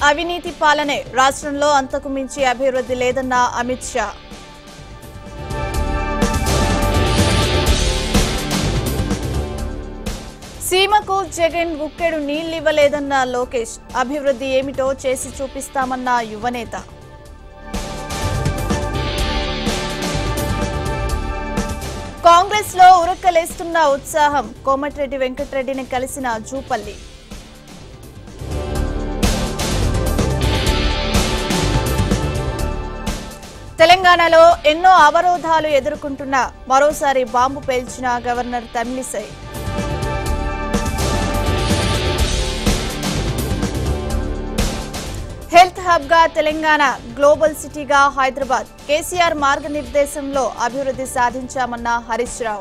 అవినీతి పాలనే రాష్ట్రంలో అంతకు మించి అభివృద్ధి లేదన్న అమిత్ షా సీమకు జగన్ గుక్కెడు నీళ్లివ్వలేదన్న లోకేష్ అభివృద్ధి ఏమిటో చేసి చూపిస్తామన్న యువనేత కాంగ్రెస్ లో ఉరక్కలేస్తున్న ఉత్సాహం కోమటిరెడ్డి వెంకటరెడ్డిని కలిసిన జూపల్లి తెలంగాణలో ఎన్నో అవరోధాలు ఎదుర్కొంటున్న మరోసారి బాంబు పేల్చిన గవర్నర్ తమిళిసై హెల్త్ హబ్ గా తెలంగాణ గ్లోబల్ సిటీగా హైదరాబాద్ కేసీఆర్ మార్గనిర్దేశంలో అభివృద్ధి సాధించామన్న హరీష్ రావు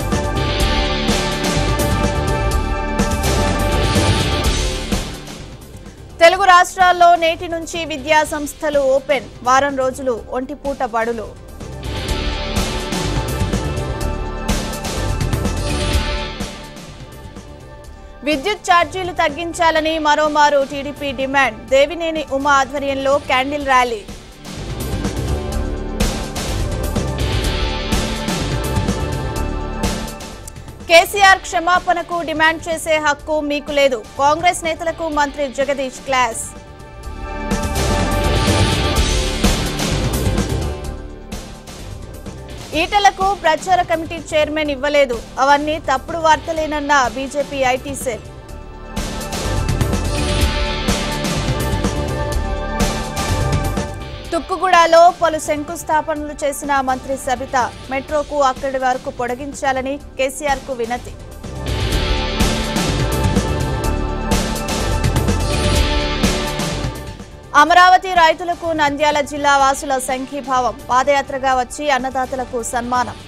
తెలుగు రాష్ట్రాల్లో నేటి నుంచి విద్యా సంస్థలు ఓపెన్ వారం రోజులు ఒంటిపూట బడులు విద్యుత్ ఛార్జీలు తగ్గించాలని మరోమారు టీడీపీ డిమాండ్ దేవినేని ఉమా ఆధ్వర్యంలో క్యాండిల్ ర్యాలీ కేసీఆర్ క్షమాపణకు డిమాండ్ చేసే హక్కు మీకు లేదు కాంగ్రెస్ నేతలకు మంత్రి జగదీష్ క్లాస్ ఈటలకు ప్రచార కమిటీ చైర్మన్ ఇవ్వలేదు అవన్నీ తప్పుడు వార్తలేనన్న బీజేపీ ఐటీ సెల్ తుక్కుగూడలో పలు శంకుస్థాపనలు చేసిన మంత్రి సబిత మెట్రోకు అక్కడి వరకు పొడిగించాలని కేసీఆర్ కు వినతి అమరావతి రైతులకు నంద్యాల జిల్లా వాసుల సంఘీభావం పాదయాత్రగా వచ్చి అన్నదాతలకు సన్మానం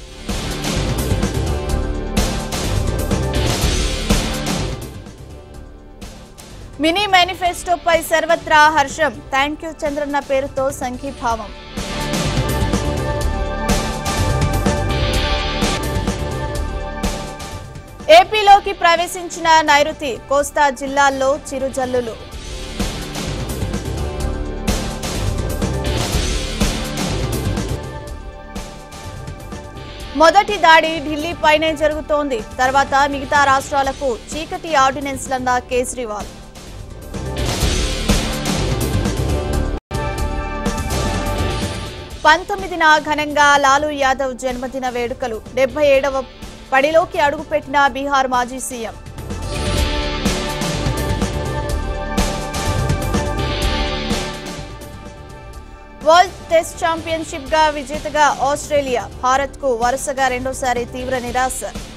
మినీ మేనిఫెస్టోపై సర్వత్రా హర్షం థ్యాంక్ యూ చంద్రన్న పేరుతో సంఘీభావం ఏపీలోకి ప్రవేశించిన నైరుతి కోస్తా జిల్లాల్లో చిరుజల్లులు మొదటి దాడి ఢిల్లీపైనే జరుగుతోంది తర్వాత మిగతా రాష్ట్రాలకు చీకటి ఆర్డినెన్స్లన్న కేజ్రీవాల్ పంతొమ్మిదిన ఘనంగా లాలూ యాదవ్ జన్మదిన వేడుకలు డెబ్బై ఏడవ పడిలోకి అడుగుపెట్టిన బీహార్ మాజీ సీఎం వరల్డ్ టెస్ట్ ఛాంపియన్షిప్ గా విజేతగా ఆస్ట్రేలియా భారత్ కు వరుసగా రెండోసారి తీవ్ర నిరాశ